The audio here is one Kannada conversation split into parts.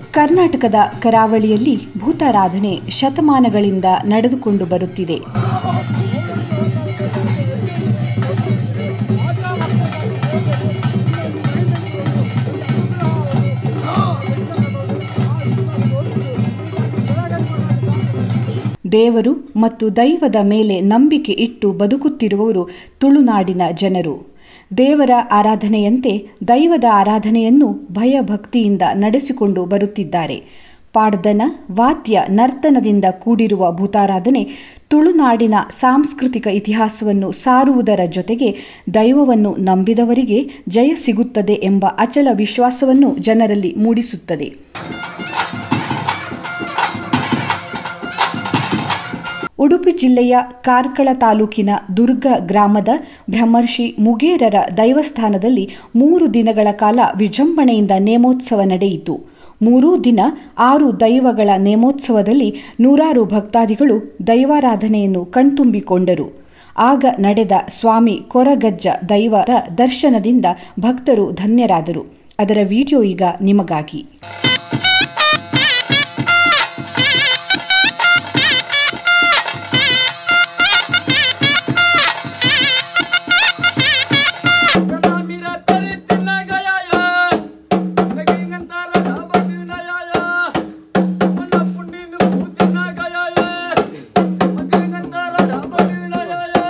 ಕರ್ನಾಟಕದ ಕರಾವಳಿಯಲ್ಲಿ ಭೂತಾರಾಧನೆ ಶತಮಾನಗಳಿಂದ ನಡೆದುಕೊಂಡು ಬರುತ್ತಿದೆ ದೇವರು ಮತ್ತು ದೈವದ ಮೇಲೆ ನಂಬಿಕೆ ಇಟ್ಟು ಬದುಕುತ್ತಿರುವವರು ತುಳುನಾಡಿನ ಜನರು ದೇವರ ಆರಾಧನೆಯಂತೆ ದೈವದ ಆರಾಧನೆಯನ್ನು ಭಯಭಕ್ತಿಯಿಂದ ನಡೆಸಿಕೊಂಡು ಬರುತ್ತಿದ್ದಾರೆ ಪಾಡ್ದನ ವಾದ್ಯ ನರ್ತನದಿಂದ ಕೂಡಿರುವ ಭೂತಾರಾಧನೆ ತುಳುನಾಡಿನ ಸಾಂಸ್ಕೃತಿಕ ಇತಿಹಾಸವನ್ನು ಸಾರುವುದರ ಜೊತೆಗೆ ದೈವವನ್ನು ನಂಬಿದವರಿಗೆ ಜಯ ಸಿಗುತ್ತದೆ ಎಂಬ ಅಚಲ ವಿಶ್ವಾಸವನ್ನು ಜನರಲ್ಲಿ ಮೂಡಿಸುತ್ತದೆ ಉಡುಪಿ ಜಿಲ್ಲೆಯ ಕಾರ್ಕಳ ತಾಲೂಕಿನ ದುರ್ಗ ಗ್ರಾಮದ ಬ್ರಹ್ಮರ್ಷಿ ಮುಗೇರರ ದೈವಸ್ಥಾನದಲ್ಲಿ ಮೂರು ದಿನಗಳ ಕಾಲ ವಿಜೃಂಭಣೆಯಿಂದ ನೇಮೋತ್ಸವ ನಡೆಯಿತು ಮೂರೂ ದಿನ ಆರು ದೈವಗಳ ನೇಮೋತ್ಸವದಲ್ಲಿ ನೂರಾರು ಭಕ್ತಾದಿಗಳು ದೈವಾರಾಧನೆಯನ್ನು ಕಣ್ತುಂಬಿಕೊಂಡರು ಆಗ ನಡೆದ ಸ್ವಾಮಿ ಕೊರಗಜ್ಜ ದೈವದ ದರ್ಶನದಿಂದ ಭಕ್ತರು ಧನ್ಯರಾದರು ಅದರ ವಿಡಿಯೋ ಈಗ ನಿಮಗಾಗಿ Mira, Tarifina Gayaya, Naginantara Dabatina Yaya, Manapundin Putina Gayaya, Naginantara Dabatina Yaya.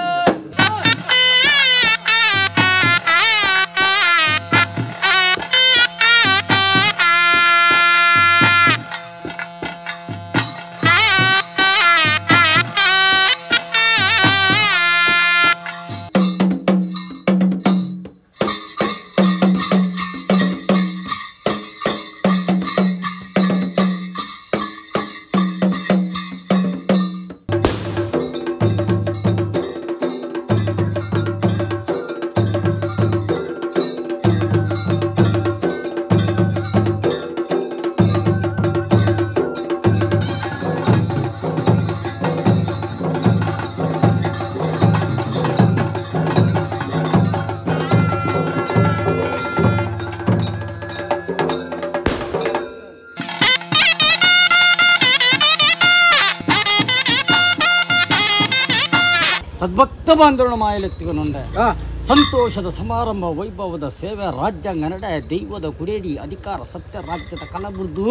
ಸದ್ಭಕ್ತ ಬಾಂಧವನ ಮಾಯಲೆತ್ತಿಕೊಂಡೆ ಸಂತೋಷದ ಸಮಾರಂಭ ವೈಭವದ ಸೇವೆ ರಾಜ್ಯಾಂಗ ನಡೆ ದೈವದ ಕುರೇಡಿ ಅಧಿಕಾರ ಸತ್ಯ ರಾಜ್ಯದ ಕಲಬುರ್ದು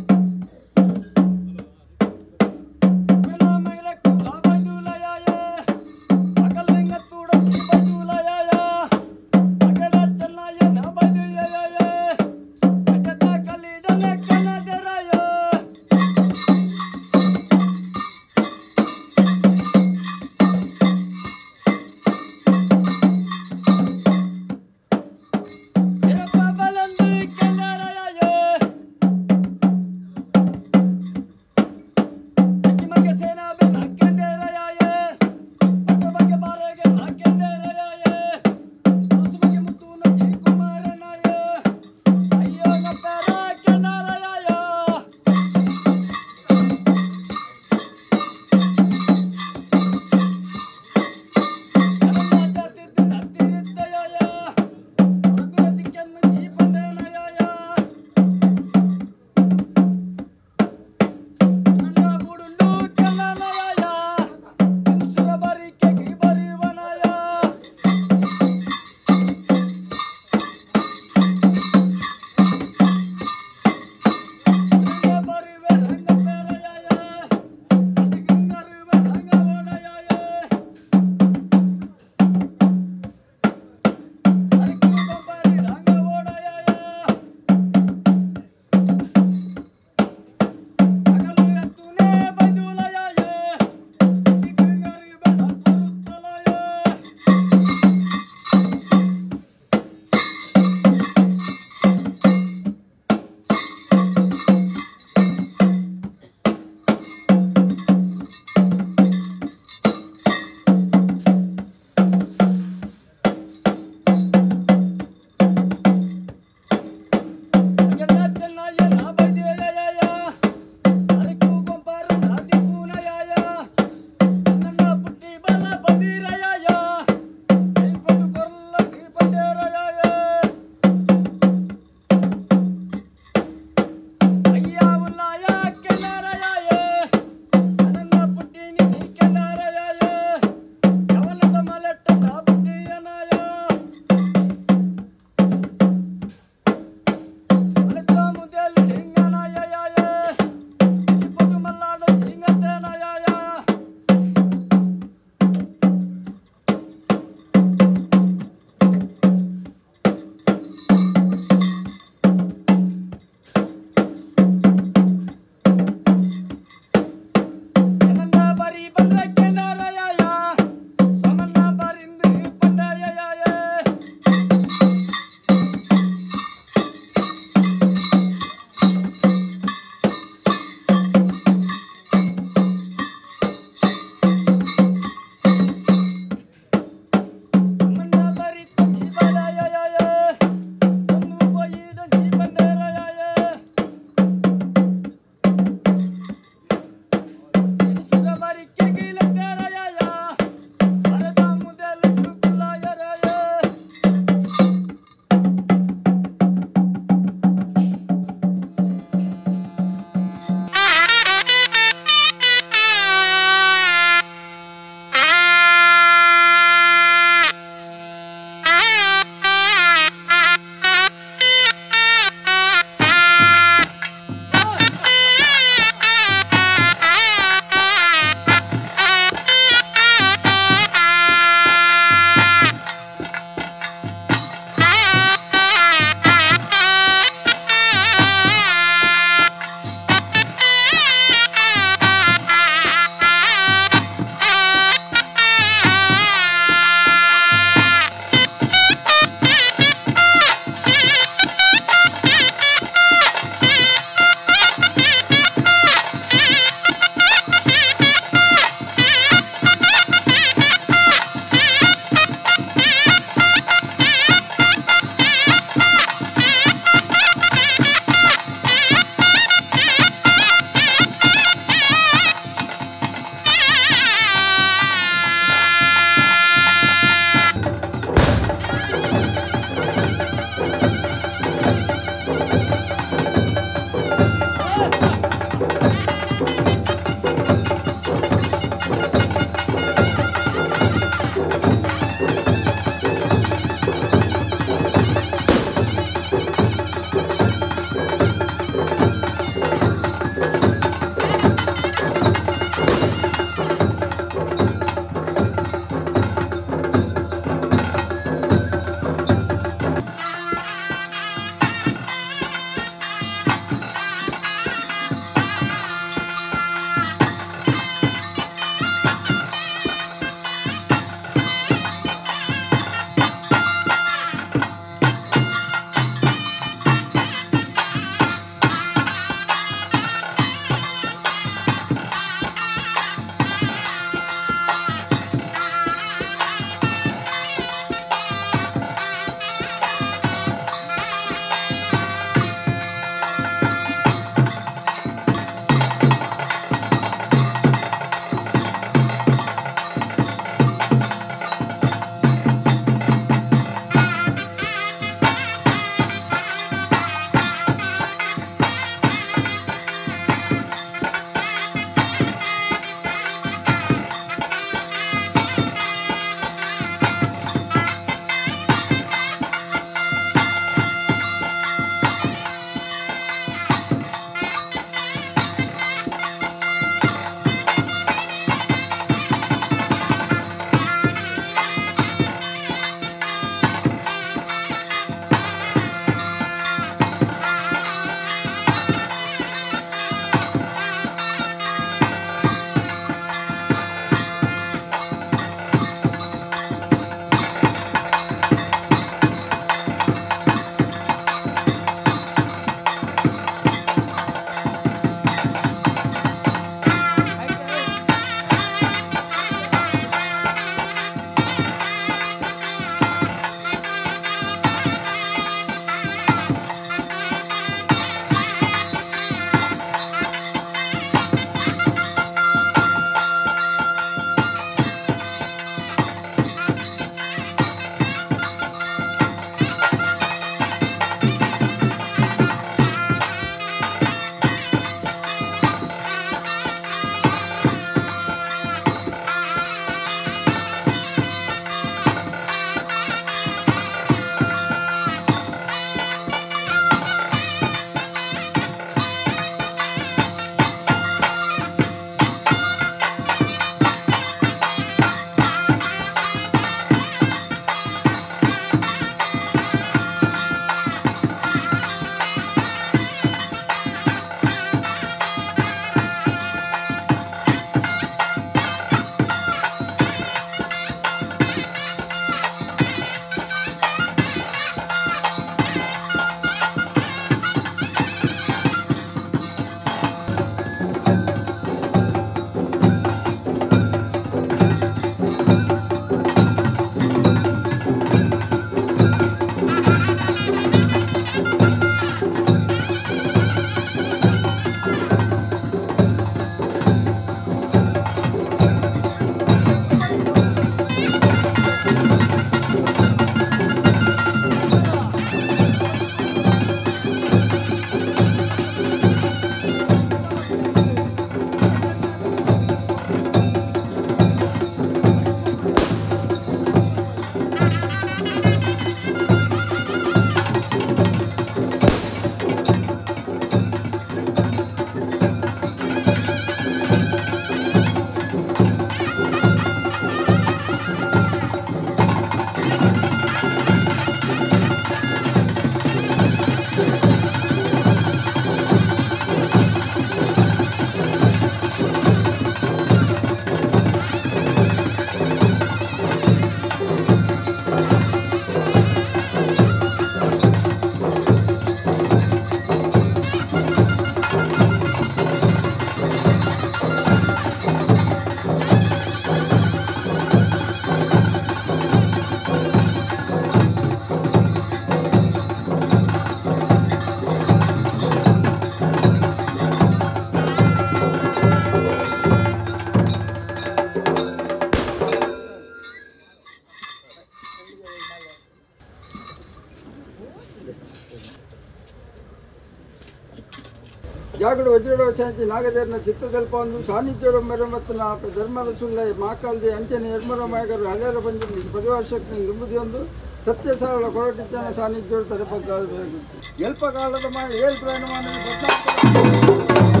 ಜಾಗಡು ವಜ್ರಡ ಶಾಂತಿ ನಾಗದೇರ್ನ ಚಿತ್ತದಲ್ಪ ಒಂದು ಸಾನ್ನಿಧ್ಯ ಮೆರಮತ್ತು ನಾ ಧರ್ಮದ ಸುಳ್ಳ ಮಾಕಾಲ್ದಿ ಅಂಚನೆ ಎರ್ಮರ ಮಾಯಗರು ಹಳೆಯರ ಬಂದಿದ್ದು ಪದಿವರ್ಷಕ್ಕೆ ನಿಮ್ಮದಿ ಒಂದು ಸತ್ಯ ಸರಳ ಕೊರಟಿದ್ದನ ಸಾನ್ನಿಧ್ಯ ತರಪಕ್ಕಾಗಬೇಕು ಎಲ್ಪ ಕಾಲದ ಮಾಡಿ ಏಳು ಪ್ರಯಾಣ ಮಾಡಿ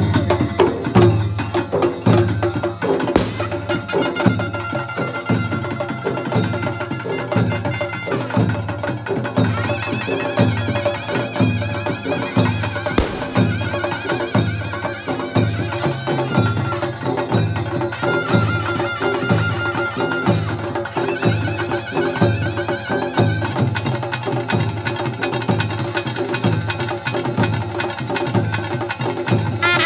Thank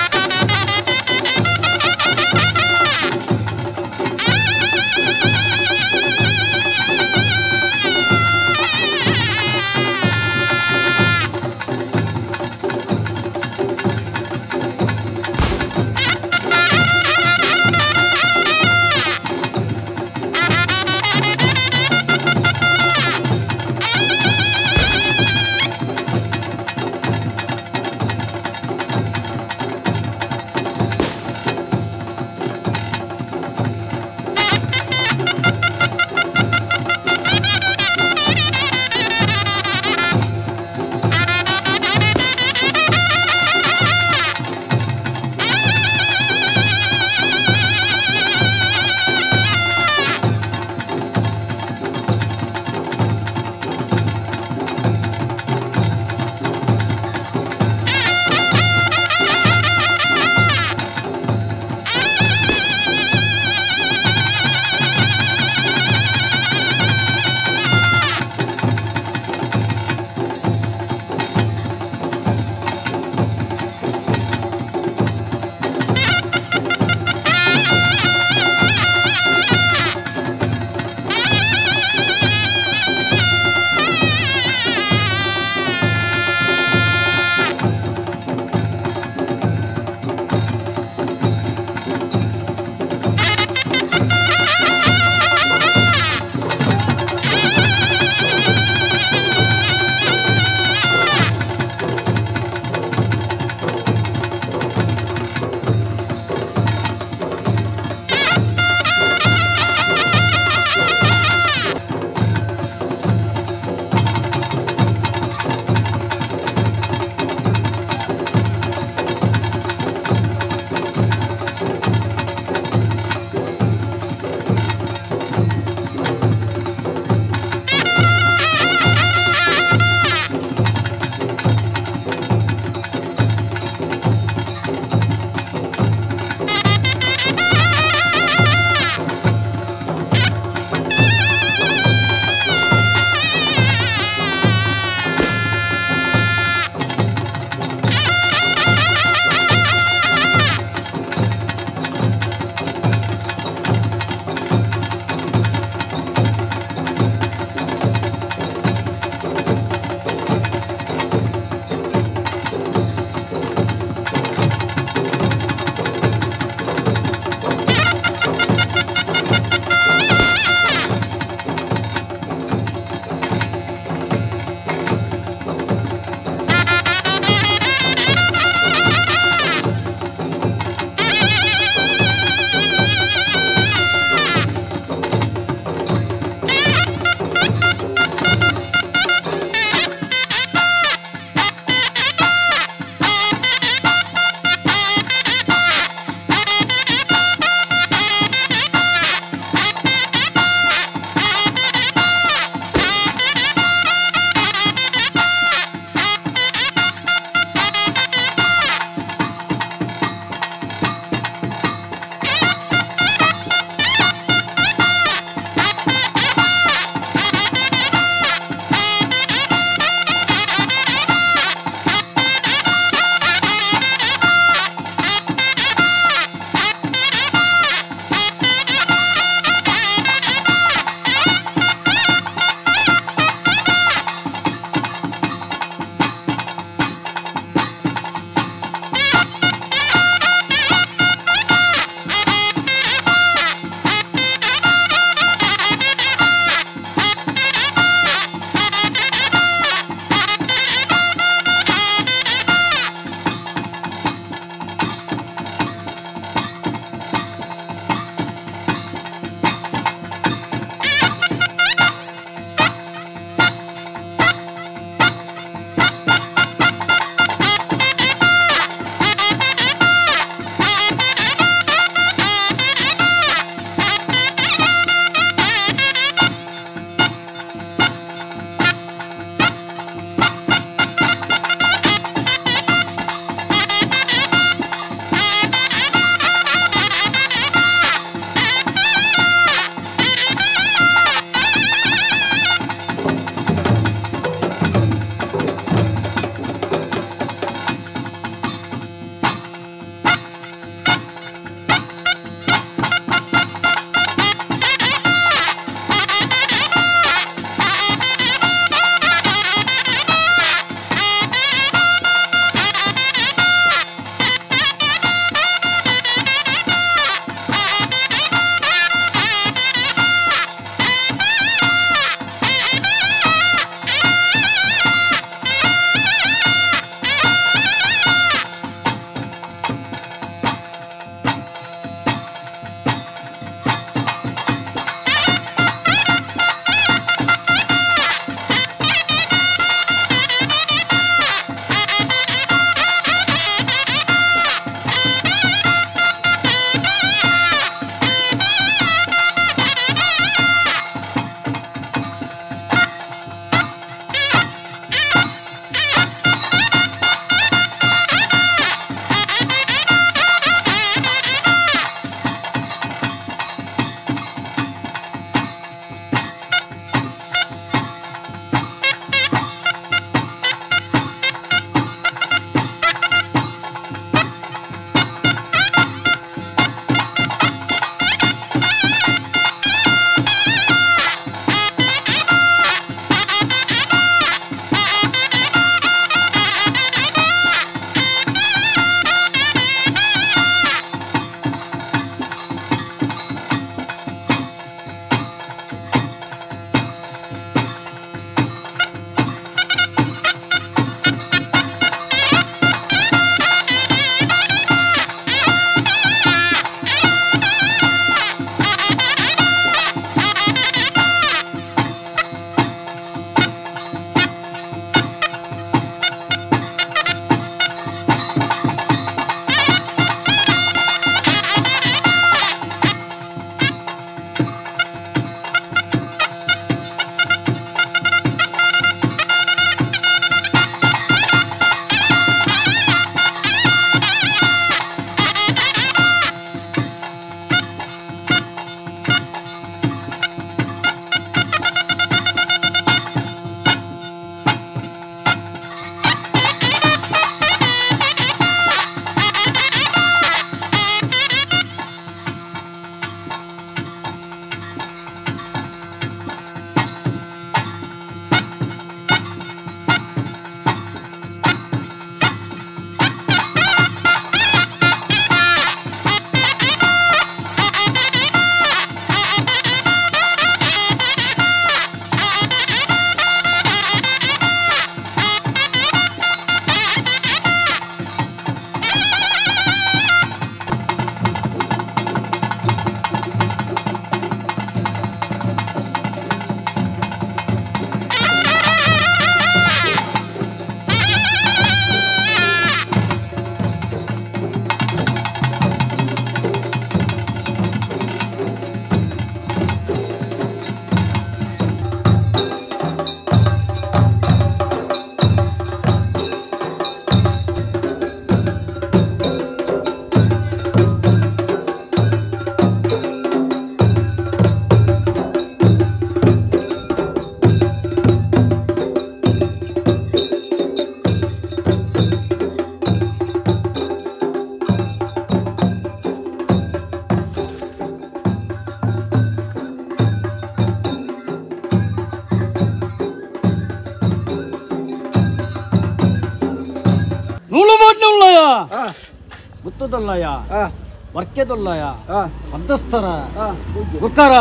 ಮುತ್ತುದೊಲ್ಲಯ ಆ ಮುತ್ತುದೊಲ್ಲಯ ಆ ವರ್ಕೆದೊಲ್ಲಯ ಆ ಮಧ್ಯಸ್ಥರ ಆ ಗುಕ್ಕರ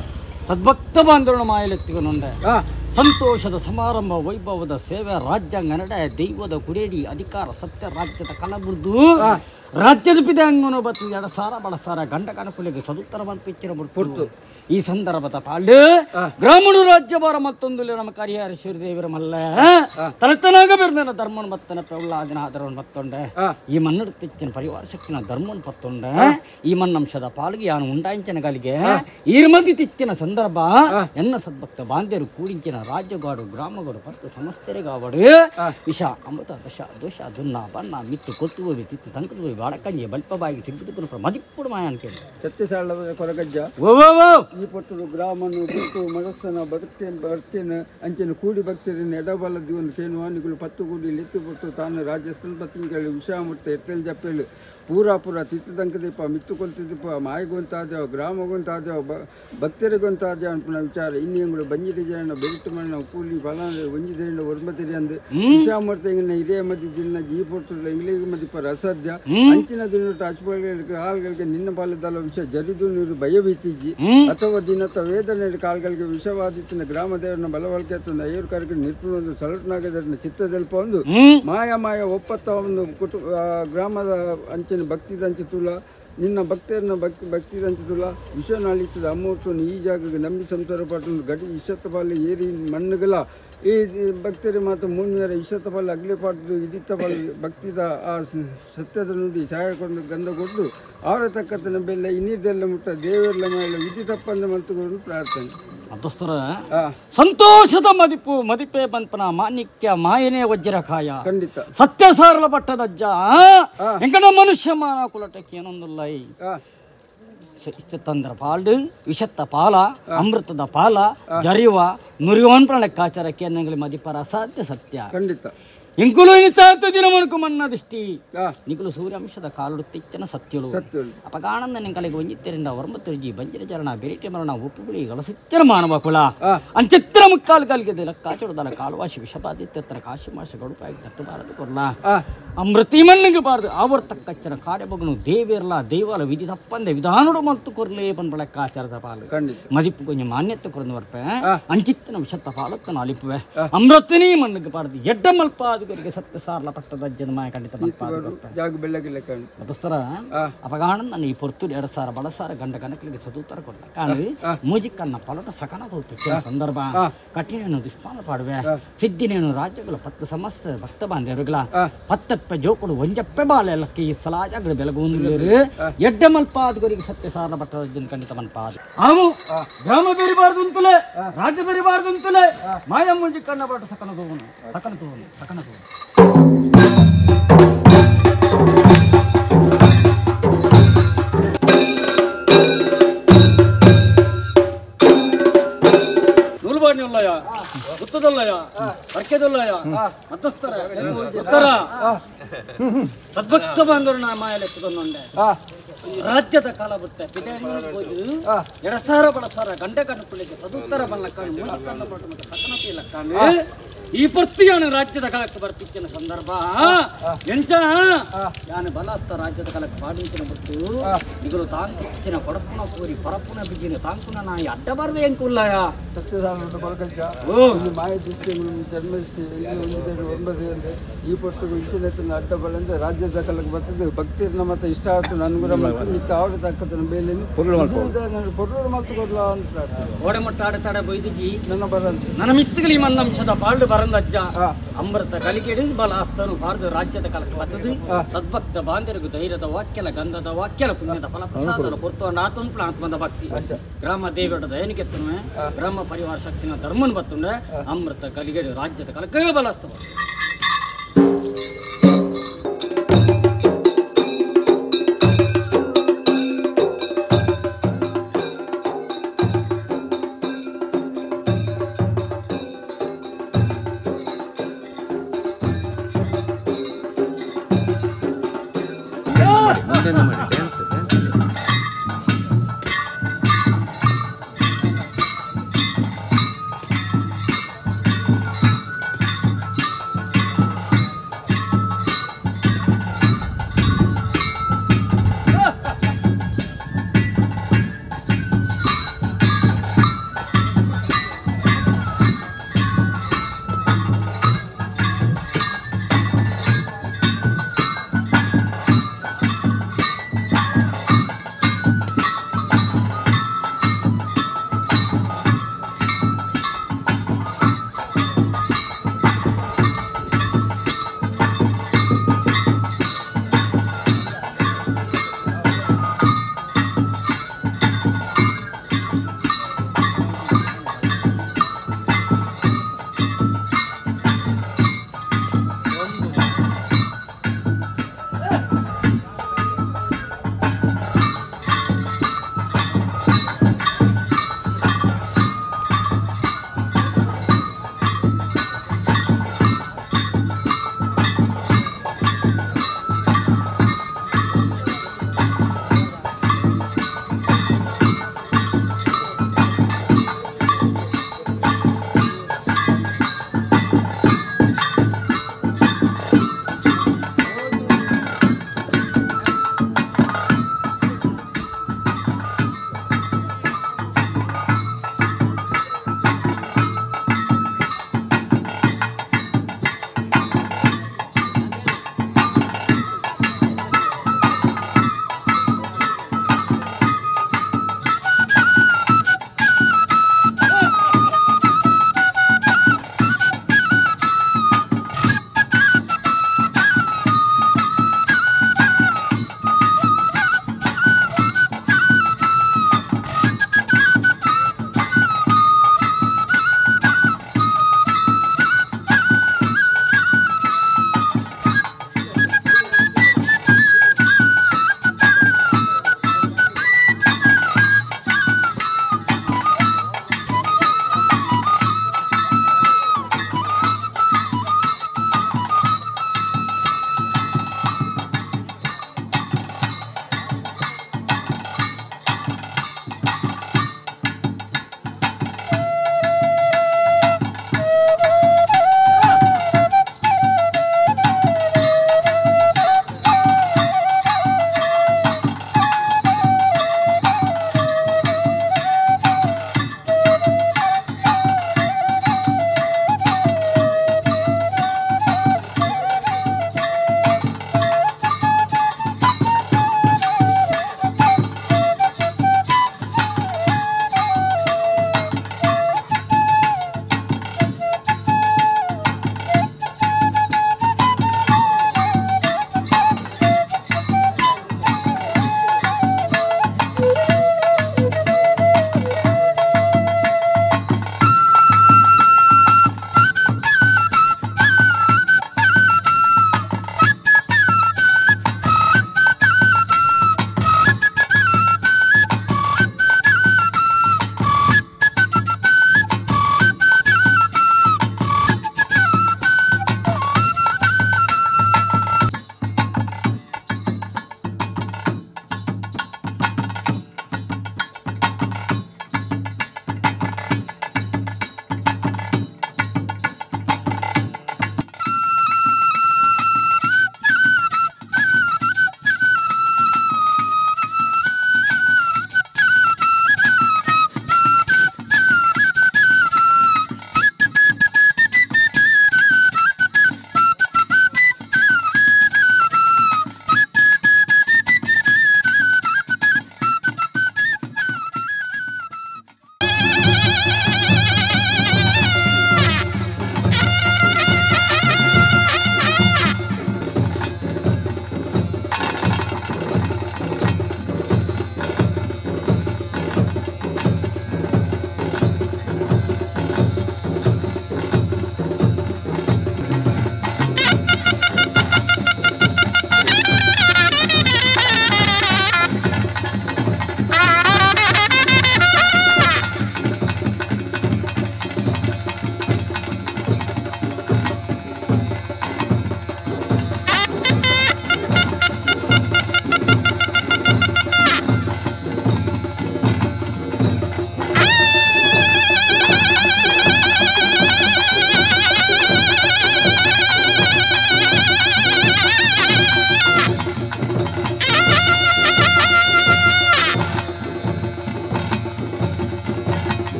ಸದ್ಭಕ್ತ ಬಾಂಧವನ ಮಾಯಲೆತ್ತಿಕೊಂಡೆ ಆ ಸಂತೋಷದ ಸಮಾರಂಭ ವೈಭವದ ಸೇವೆ ರಾಜ್ಯಾಂಗ ನಡೆ ದೈವದ ಕುರೇಡಿ ಅಧಿಕಾರ ಸತ್ಯ ರಾಜ್ಯದ ಕಲಬುರ್ದು ರಾಜ್ಯದ ಪಿದಾಂಗನು ಬತ್ತು ಎಡಸಾರ ಬಡಸಾರ ಗಂಡ ಕನಕುಲಿಗೆ ಸದುತ್ತರ ಮಲ್ಪಿಚ್ಚಿರ ಬಿಡ್ತು ಈ ಸಂದರ್ಭದ ಪಾಲ್ಡು ಗ್ರಾಮೀಣ ರಾಜ್ಯ ಬಾರ ಮತ್ತೊಂದು ನಮ್ಮ ಕರಿಹರೇಶ್ವರಿ ದೇವರ ಮಲ್ಲ ತಲತನಾಗ ಬೆರ್ಮೇನ ಧರ್ಮನ್ ಮತ್ತನ ಪ್ರಹ್ಲಾದನ ಆದರವನ್ ಮತ್ತೊಂಡೆ ಆ. ಈ ಮನ್ನಡ ತೆಚ್ಚಿನ ಪರಿವಾರ ಶಕ್ತಿನ ಧರ್ಮನ್ ಪತ್ತೊಂಡೆ ಈ ಮನ್ನಂಶದ ಪಾಲ್ಗೆ ಯಾನು ಉಂಡಾಂಚನ ಗಾಲಿಗೆ ಈರ್ಮದಿ ತಿಚ್ಚಿನ ಸಂದರ್ಭ ಎನ್ನ ಸದ್ಭಕ್ತ ಬಾಂಧ್ಯರು ಕೂಡಿಂಚಿನ ರಾಜ್ಯಗಾಡು ಗ್ರಾಮಗಾಡು ಮತ್ತು ಸಮಸ್ತರಿಗಾವಡು ವಿಷ ಅಮೃತ ದಶ ದೋಷ ದುನ್ನ ಬಣ್ಣ ಮಿತ್ತು ಕೊತ್ತು ತಿತ್ತು ತಂಕದ ಬಾಡಕಂಜಿ ಬಲ್ಪಬಾಗಿ ಸಿಗ್ದು ಮದಿಪ್ಪುಡು ಮಾಯ ಅನ್ಕೇಳಿ ಸತ್ಯಸಾಳ ಕೊರಗಜ್ಜ ಓ ಓ ಓ ಈ ಪೊಟ್ಟರು ಗ್ರಾಮನು ಬಿಟ್ಟು ಮಗಸ್ತನ ಬದುಕೇನು ಬರ್ತೇನೆ ಅಂಚೆನ ಕೂಡಿ ಭಕ್ತರಿನ ಎಡಬಲ ದಿವನ್ ಕೇನುವಾನಿಗಳು ಪತ್ತು ಕೂಡಿ ಲೆತ್ತು ಪೊಟ್ಟು ತಾನು ರಾಜಸ್ಥಾನ ಪತ್ನಿಗಳು ವಿಷಾಮುಟ್ಟ ಎಟ್ಟೆಲ್ ಜಪ್ಪೆಲು ಪೂರಾ ಪೂರ ತಿತ್ತದಂಕದೀಪ ಮಿತ್ತು ಕೊಲ್ತಿದ್ದೀಪ ಮಾಯಿಗೊಂತಾದೇವ ಗ್ರಾಮಗೊಂತಾದೇವ ಬ ಭಕ್ತರಿಗೊಂತಾದೇವ ಅನ್ಪುನ ವಿಚಾರ ಇನ್ನಿಯಂಗಳು ಬಂಜಿಡಿ ಜನ ಬೆರಿಟ್ಟು ಮಣ್ಣ ಕೂಲಿ ಫಲಾನ ಒಂಜಿದೇಂಡ ಒರ್ಮತಿರಿ ಅಂದು ವಿಷಾಮೂರ್ತ ಇಂಗಿನ ಹಿರಿಯ ಮಧ್ಯ ದಿನ ಜೀ ಪೊಟ್ಟು ಇಂಗ್ಲಿಗೆ ಮದಿಪ ರಸದ್ಯ ಅಂಚಿನ ದಿನ ಅಚ್ಚುಗಳಿಗೆ ಹಾಲ್ಗಳಿಗೆ ನಿನ್ನ ಪಾಲದಲ್ಲ ವಿಷ ಜರಿದು ನೀರು ಭಯಭೀತಿಜ್ಜಿ ಅಥವಾ ದಿನತ ವೇದನೆ ಕಾಲ್ಗಳಿಗೆ ವಿಷವಾದಿತ್ತಿನ ಗ್ರಾಮ ದೇವರನ್ನ ಬಲವಲ್ಕೆ ತಂದ ಐವರು ಕಾರ್ಯಕ್ಕೆ ನಿರ್ಪುಣ ಸಲಟ್ನಾಗದರನ್ನ ಚಿತ್ತದಲ್ಪ ಒಂದು ಮಾಯ ಮಾಯ ಒಪ್ಪತ್ತ ಒಂದು ಕುಟು ಆ, ಗ್ರಾಮದ ಅಂಚಿನ ಭಕ್ತಿದಂಚ ತುಲ ನಿನ್ನ ಭಕ್ತರನ್ನ ಭಕ್ತಿ ಭಕ್ತಿದಂಚ ತುಲ ವಿಶ್ವನಾಳಿತದ ಅಮೂರ್ತ ಈ ಜಾಗಕ್ಕೆ ನಂಬಿ ಸಂಸಾರ ಪಟ್ಟು ಗಡಿ ಇಶತ್ತ ಪಾಲಿ ಏರಿ ಮಣ್ಣುಗಳ ಈ ಭಕ್ತರಿ ಮಾತು ಮೂನ್ಯರ ಇಶತ್ತ ಪಾಲು ಅಗ್ಲಿ ಪಾಟು ಇದಿತ್ತ ಪಾಲು ಭಕ್ತಿದ ಆ ಸ- ಸತ್ಯದ ನುಡಿ ಸಹಾಯ ಕೊಂಡು ಗಂಧ ಕೊಟ್ಟು ಅವರ ತಕ್ಕತನ ಬೆಲ್ಲ ಇನ್ನಿದ್ದೆಲ್ಲ ಮುಟ್ಟ ದೇವರೆಲ್ಲ ಮೇಲೆ ವಿಧಿ ತಪ್ಪಂದ ಮಂತುಗಳು ಪ್ರಾರ್ಥನೆ ಮಧ್ಯಸ್ಥರ ಆ ಸಂತೋಷದ ಮದಿಪು ಮದಿಪೆ ಬಂಪನ ಮಾಣಿಕ್ಯ ಮಾಯನೇ ವಜ್ರಕಾಯ ಖಂಡಿತ ಸತ್ಯ ಸಾರಲ ಬಟ್ಟದಜ್ಜ ಎಂಕಡ ಮನುಷ್ಯ ಮಾನ ಕುಲಟಕ್ಕೆ ಏನೊಂದಿಲ್ಲ ಈ ಆ ತಂದ್ರ ಪಾಲ್ಡು ವಿಷತ್ತ ಪಾಲ ಅಮೃತದ ಪಾಲ ಜರಿವ ನುರಿವನ್ ಲೆಕ್ಕಾಚಾರಕ್ಕೆ ಅನ್ನಂಗಲಿ ಮದಿಪರ ಅಸಾಧ್ಯ ಸತ್ಯ ಖಂಡಿತ ಎಂಕುಲು ನಿತಾರ್ಥ ದಿನ ಮಣಕು ಮನ್ನ ದೃಷ್ಟಿ ಆ ನಿಗುಲು ಸೂರ್ಯಾಂಶದ ಕಾಲು ತಿಚ್ಚನ ಸತ್ಯಳು ಸತ್ಯಳು ಅಪಗಾನಂದ ನಿಂಕಲಿಗೆ ಒಂಜಿತ್ತರಿಂದ ವರ್ಮತ್ತುರ್ಜಿ ಬಂಜಿರ ಚರಣ ಬೆರಿಟೆ ಮರಣ ಉಪ್ಪುಗುಳಿ ಗಳಸುಚ್ಚರ ಮಾನವ ಕುಲ ಆ. ಅಂಚಿತ್ರ ಮುಕ್ಕಾಲು ಕಾಲ್ಗೆ ಲೆಕ್ಕಾಚುಡದನ ಕಾಲುವಾಸಿ ವಿಷಬಾಧಿತ್ಯತ್ರ ಕಾಶಿ ಮಾಸ ಗಡುಪಾಗಿ ತಟ್ಟು ಬಾರದು ಕೊರ್ಲ ಆ ಅಮೃತಿ ಮಣ್ಣಿಗೆ ಬಾರದು ಆವರ್ತಕ್ಕಚ್ಚನ ಕಾಡೆಬಗನು ದೇವಿರಲ ದೇವರ ವಿಧಿ ತಪ್ಪಂದೆ ವಿಧಾನಡು ಮತ್ತು ಕೊರ್ಲೇ ಬಂದ ಲೆಕ್ಕಾಚಾರದ ಪಾಲು ಖಂಡಿತ ಮದಿಪ್ಪು ಕೊಂಚ ಮಾನ್ಯತೆ ಕೊರಂದು ವರ್ಪೆ ಅಂಚಿತ್ತನ ವಿಷತ್ತ ಪಾಲತ್ತನ ಅಲಿಪುವೆ ಅಮೃತನೇ ಮಣ್ಣಿಗೆ ಬಾರದು ಎಡ್ಡ ಮಲ್ಪಾದುಗರಿಗೆ ಸತ್ಯ ಸಾರ್ಲ ಪಟ್ಟದ ಅಜ್ಜನ ಮಾಯ ಖಂಡಿತ ಮಲ್ಪಾದು ವರ್ಪೆ ಜಾಗ ಬೆಳ್ಳಗಿಲ್ಲ ಕಾಣು ಮತಸ್ಥರ ಆ. ಅಪಗಾಣನ್ ನನ್ನ ಈ ಪೊರ್ತುಲಿ ಎರಡು ಸಾವಿರ ಬಡಸಾರ ಗಂಡ ಕನಕಲಿಗೆ ಸದುತ್ತರ ಕೊಟ್ಟ ಕಾಣಿ ಮೂಜಿಕ್ಕನ್ನ ಪಲಟ ಸಕನ ತೋತು ಸಂದರ್ಭ ಕಠಿಣೇನು ದುಷ್ಪಾನ ಪಾಡುವೆ ಸಿದ್ಧಿನೇನು ರಾಜ್ಯಗಳು ಪತ್ತು ಸಮಸ್ತ ಭಕ್ತ ಬಾಂಧವರುಗಳ ಪತ್ತಪ್ಪೆ ಜೋಕುಡು ಒಂಜಪ್ಪೆ ಬಾಳೆ ಎಲ್ಲಕ್ಕೆ ಈ ಸಲಾಜಗಳು ಬೆಳಗುಂದಿರು ಎಡ್ಡ ಮಲ್ಪಾದುಗರಿಗೆ ಸತ್ಯ ಸಾರ ಬಟ್ಟದ ಜನ ಖಂಡಿತ ಮಲ್ಪಾದು ಅವು ಗ್ರಾಮ ಬೆರಿಬಾರ್ದು ಅಂತಲೇ ರಾಜ್ಯ ಬೆರಿಬಾರ್ದು ಅಂತಲೇ ಮಾಯ ಮುಂಜಿಕ್ಕನ್ನ ಪಲಟ ಸಕನ ತೋವನು ಸಕನ ತೋವನು ಸಕನ ತೋವನು ನೂಲ್ಬಾಣಿ ಉಲ್ಲಯ ಗುತ್ತದಲ್ಲಯ ಅರ್ಕೆದಲ್ಲಯ ಮತ್ತಸ್ತರ ಉತ್ತರ ಸದ್ಭಕ್ತ ಬಾಂಧವರನ್ನ ಮಾಯಲೆತ್ತುಕೊಂಡೆ ಆ ರಾಜ್ಯದ ಕಾಲ ಬರುತ್ತೆ ಹೋಗಿ ಎಡಸಾರ ಬಡಸಾರ ಗಂಡ ಕಣ್ಣುಗಳಿಗೆ ಸದುತ್ತರ ಬಲ್ಲ ಕಾಣು ಮೂಲ ಕಣ್ಣ ಪಟ್ಟು ಮತ್ತೆ ಸಕನತಿ ಇಲ್ಲ ಕಾಣು ಈ ಪರ್ತಿಯಾನು ರಾಜ್ಯದ ಕಾಲಕ್ಕೆ ಬರ್ತಿಚ್ಚಿನ ಸಂದರ್ಭ ಎಂಚ ಯಾನು ಬಲಸ್ತ ರಾಜ್ಯದ ಕಾಲಕ್ಕೆ ಪಾಡಿಂಚಿನ ಬಿಟ್ಟು ಇಗಳು ತಾಂಕಿಚ್ಚಿನ ಕೊಡಪುನ ಕೋರಿ ಪರಪುನ ಬಿಜಿನ ತಾಂಕುನ ನಾಯಿ ಅಡ್ಡ ಬರ್ವೆ ಎಂಕುಲ್ಲಯ ಸತ್ಯಸಾರದ ಕೊರಗಜ್ಜ ಓ ಈ ಮಾಯ ದೃಷ್ಟಿಗಳು ಜನ್ಮಸ್ಥಿ ಒಂದಿದ್ದೇಳು ಒಂಬತ್ತು ಅಂದ್ರೆ ಈ ಪುಸ್ತಕ ಇಂಚಿನ ಅಡ್ಡ ಬಲಂದ್ರೆ ರಾಜ್ಯದ ಕಾಲಕ್ಕೆ ಬರ್ತದೆ ಭಕ್ತಿರ್ನ ಮತ್ತೆ ಇಷ್ಟ ಆಯ್ತು ನನ್ಗುರ ಮತ್ತು ಮಿಕ್ಕ ಅವ್ರ ತಕ್ಕತನ ಬೇಲೆ ಪೊರ್ಲೂರು ಮತ್ತು ಕೊಡ್ಲ ಅಂತ ಪ್ರಾರ್ಥನೆ. ಓಡೆ ಮೊಟ್ಟ ಆಡತಾಡ ಬೈದಿಜಿ ನನ್ನ ಬರಂತೆ ನನ್ನ ಮಿತ್ತಗಲಿ ಮನ್ನಂಶದ ಬಾಳ್ಡು ಬರಂದಜ್ಜ ಆ. ಅಮೃತ ಕಲಿಕೆಡು ಬಲ ಅಸ್ತನು ಬಾರ್ದು ರಾಜ್ಯದ ಕಾಲಕ್ಕೆ ಬರ್ತದೆ ಸದ್ಭಕ್ತ ಬಾಂಧರಿಗೂ ಧೈರ್ಯದ ವಾಕ್ಯಲ ಗಂಧದ ವಾಕ್ಯಲ ಪುಣ್ಯದ ಫಲ ಪ್ರಸಾದರ ಪುರ್ತು ನಾತುಂಪ್ಲ ಆತ್ಮದ ಭಕ್ತಿ ಗ್ರಾಮ ದೇವರ ದಯನಿಕೆತ್ತನು ಗ್ರಾಮ ಪರಿವಾರ ಶಕ್ತಿನ ಧರ್ಮನ್ ಬತ್ತುಂಡೆ ಅಮೃತ ಕಲಿಗೆಡು ರಾಜ್ಯದ ಕಾಲಕ್ಕೆ ಬಲ ಅಸ್ತವ ಮುಂದೆನೆ ಮಾಡಿ ಡ್ಯಾನ್ಸ್ ಡ್ಯಾನ್ಸ್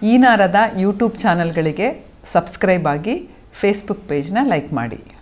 ಈ ನಾರದ ಯೂಟ್ಯೂಬ್ ಚಾನಲ್ಗಳಿಗೆ ಸಬ್ಸ್ಕ್ರೈಬ್ ಆಗಿ ಫೇಸ್ಬುಕ್ ಪೇಜ್ನ ಲೈಕ್ ಮಾಡಿ